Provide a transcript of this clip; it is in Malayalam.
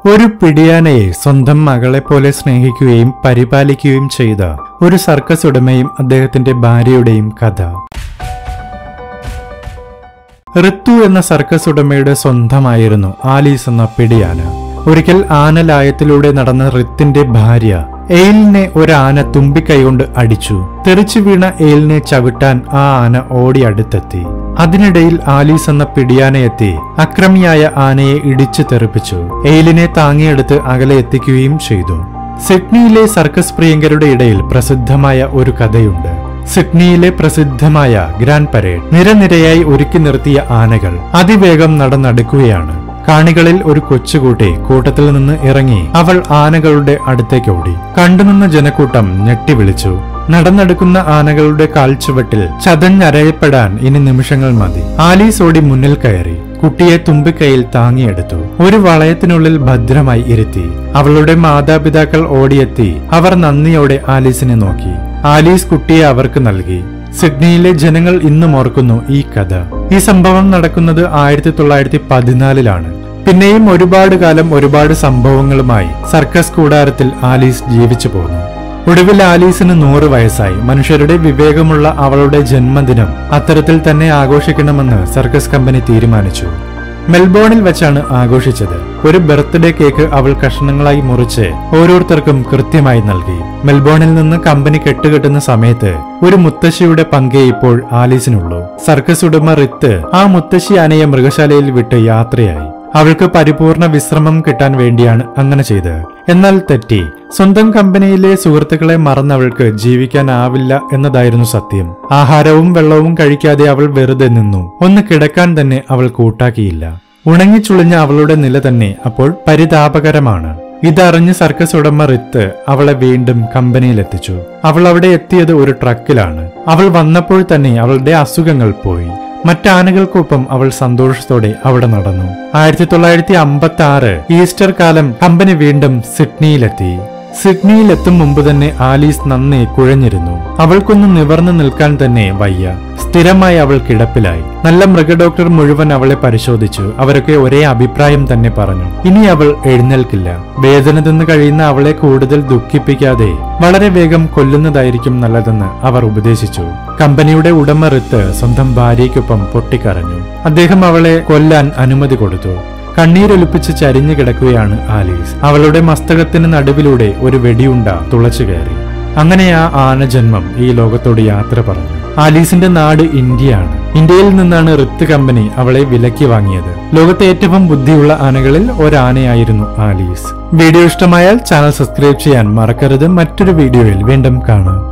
ഒരു പിടിയാനയെ സ്വന്തം മകളെ പോലെ സ്നേഹിക്കുകയും പരിപാലിക്കുകയും ചെയ്ത ഒരു സർക്കസ് ഉടമയും അദ്ദേഹത്തിന്റെ ഭാര്യയുടെയും കഥ ഋതു എന്ന സർക്കസ് ഉടമയുടെ സ്വന്തമായിരുന്നു ആലീസ് എന്ന പിടിയാന ഒരിക്കൽ ആനലായത്തിലൂടെ നടന്ന ഋത്തിന്റെ ഭാര്യ എയിലിനെ ഒരു ആന തുമ്പിക്കൈകൊണ്ട് അടിച്ചു തെറിച്ചു വീണ എയിലിനെ ചവിട്ടാൻ ആ ആന ഓടി അടുത്തെത്തി അതിനിടയിൽ ആലീസ് എന്ന പിടിയാനയെത്തി അക്രമിയായ ആനയെ ഇടിച്ചു തെറിപ്പിച്ചു എയിലിനെ താങ്ങിയെടുത്ത് അകലെ എത്തിക്കുകയും ചെയ്തു സിഡ്നിയിലെ സർക്കസ് പ്രിയങ്കരുടെ ഇടയിൽ പ്രസിദ്ധമായ ഒരു കഥയുണ്ട് സിഡ്നിയിലെ പ്രസിദ്ധമായ ഗ്രാൻഡ് പരേഡ് നിരനിരയായി ഒരുക്കി നിർത്തിയ ആനകൾ അതിവേഗം നടന്നടുക്കുകയാണ് കാണികളിൽ ഒരു കൊച്ചുകൂട്ടി കൂട്ടത്തിൽ നിന്ന് ഇറങ്ങി അവൾ ആനകളുടെ അടുത്തേക്ക് ഓടി കണ്ടുനിന്ന ജനക്കൂട്ടം ഞെട്ടി വിളിച്ചു നടന്നെടുക്കുന്ന ആനകളുടെ കാൽച്ചുവട്ടിൽ ചതഞ്ഞരയപ്പെടാൻ ഇനി നിമിഷങ്ങൾ മതി ആലീസ് ഓടി മുന്നിൽ കയറി കുട്ടിയെ തുമ്പിക്കൈയിൽ താങ്ങിയെടുത്തു ഒരു വളയത്തിനുള്ളിൽ ഭദ്രമായി ഇരുത്തി അവളുടെ മാതാപിതാക്കൾ ഓടിയെത്തി അവർ നന്ദിയോടെ ആലീസിനെ നോക്കി ആലീസ് കുട്ടിയെ അവർക്ക് നൽകി സിഡ്നിയിലെ ജനങ്ങൾ ഇന്നും ഓർക്കുന്നു ഈ കഥ ഈ സംഭവം നടക്കുന്നത് ആയിരത്തി തൊള്ളായിരത്തി പതിനാലിലാണ് പിന്നെയും ഒരുപാട് കാലം ഒരുപാട് സംഭവങ്ങളുമായി സർക്കസ് കൂടാരത്തിൽ ആലീസ് ജീവിച്ചു പോന്നു ഒടുവിൽ ആലീസിന് നൂറ് വയസ്സായി മനുഷ്യരുടെ വിവേകമുള്ള അവളുടെ ജന്മദിനം അത്തരത്തിൽ തന്നെ ആഘോഷിക്കണമെന്ന് സർക്കസ് കമ്പനി തീരുമാനിച്ചു മെൽബോണിൽ വെച്ചാണ് ആഘോഷിച്ചത് ഒരു ബർത്ത്ഡേ കേക്ക് അവൾ കഷ്ണങ്ങളായി മുറിച്ച് ഓരോരുത്തർക്കും കൃത്യമായി നൽകി മെൽബോണിൽ നിന്ന് കമ്പനി കെട്ടുകെട്ടുന്ന സമയത്ത് ഒരു മുത്തശ്ശിയുടെ പങ്കേ ഇപ്പോൾ ആലീസിനുള്ളൂ സർക്കസ് ഉടമ റിത്ത് ആ മുത്തശ്ശി ആനയെ മൃഗശാലയിൽ വിട്ട് യാത്രയായി അവൾക്ക് പരിപൂർണ വിശ്രമം കിട്ടാൻ വേണ്ടിയാണ് അങ്ങനെ ചെയ്തത് എന്നാൽ തെറ്റി സ്വന്തം കമ്പനിയിലെ സുഹൃത്തുക്കളെ മറന്നവൾക്ക് ജീവിക്കാനാവില്ല എന്നതായിരുന്നു സത്യം ആഹാരവും വെള്ളവും കഴിക്കാതെ അവൾ വെറുതെ നിന്നു ഒന്ന് കിടക്കാൻ തന്നെ അവൾ കൂട്ടാക്കിയില്ല ഉണങ്ങിച്ചുളിഞ്ഞ അവളുടെ നില തന്നെ അപ്പോൾ പരിതാപകരമാണ് ഇതറിഞ്ഞ് സർക്കസ് ഉടമ റിത്ത് അവളെ വീണ്ടും കമ്പനിയിലെത്തിച്ചു അവൾ അവിടെ എത്തിയത് ഒരു ട്രക്കിലാണ് അവൾ വന്നപ്പോൾ തന്നെ അവളുടെ അസുഖങ്ങൾ പോയി മറ്റാനകൾക്കൊപ്പം അവൾ സന്തോഷത്തോടെ അവിടെ നടന്നു ആയിരത്തി തൊള്ളായിരത്തി അമ്പത്തി ആറ് ഈസ്റ്റർ കാലം കമ്പനി വീണ്ടും സിഡ്നിയിലെത്തി സിഡ്നിയിൽ എത്തും മുമ്പ് തന്നെ ആലീസ് നന്നേ കുഴഞ്ഞിരുന്നു അവൾക്കൊന്ന് നിവർന്നു നിൽക്കാൻ തന്നെ വയ്യ സ്ഥിരമായി അവൾ കിടപ്പിലായി നല്ല മൃഗഡോക്ടർ മുഴുവൻ അവളെ പരിശോധിച്ചു അവരൊക്കെ ഒരേ അഭിപ്രായം തന്നെ പറഞ്ഞു ഇനി അവൾ എഴുന്നേൽക്കില്ല വേദന തിന്ന് കഴിയുന്ന അവളെ കൂടുതൽ ദുഃഖിപ്പിക്കാതെ വളരെ വേഗം കൊല്ലുന്നതായിരിക്കും നല്ലതെന്ന് അവർ ഉപദേശിച്ചു കമ്പനിയുടെ ഉടമ റിത്ത് സ്വന്തം ഭാര്യയ്ക്കൊപ്പം പൊട്ടിക്കരഞ്ഞു അദ്ദേഹം അവളെ കൊല്ലാൻ അനുമതി കൊടുത്തു കണ്ണീരൊലിപ്പിച്ച് ചരിഞ്ഞു കിടക്കുകയാണ് ആലീസ് അവളുടെ മസ്തകത്തിന് നടുവിലൂടെ ഒരു വെടിയുണ്ട തുളച്ചു കയറി അങ്ങനെ ആ ആനജന്മം ഈ ലോകത്തോട് യാത്ര പറഞ്ഞു ആലീസിന്റെ നാട് ഇന്ത്യയാണ് ഇന്ത്യയിൽ നിന്നാണ് റിത്ത് കമ്പനി അവളെ വിലക്കി വാങ്ങിയത് ലോകത്തെ ഏറ്റവും ബുദ്ധിയുള്ള ആനകളിൽ ഒരാനയായിരുന്നു ആലീസ് വീഡിയോ ഇഷ്ടമായാൽ ചാനൽ സബ്സ്ക്രൈബ് ചെയ്യാൻ മറക്കരുത് മറ്റൊരു വീഡിയോയിൽ വീണ്ടും കാണാം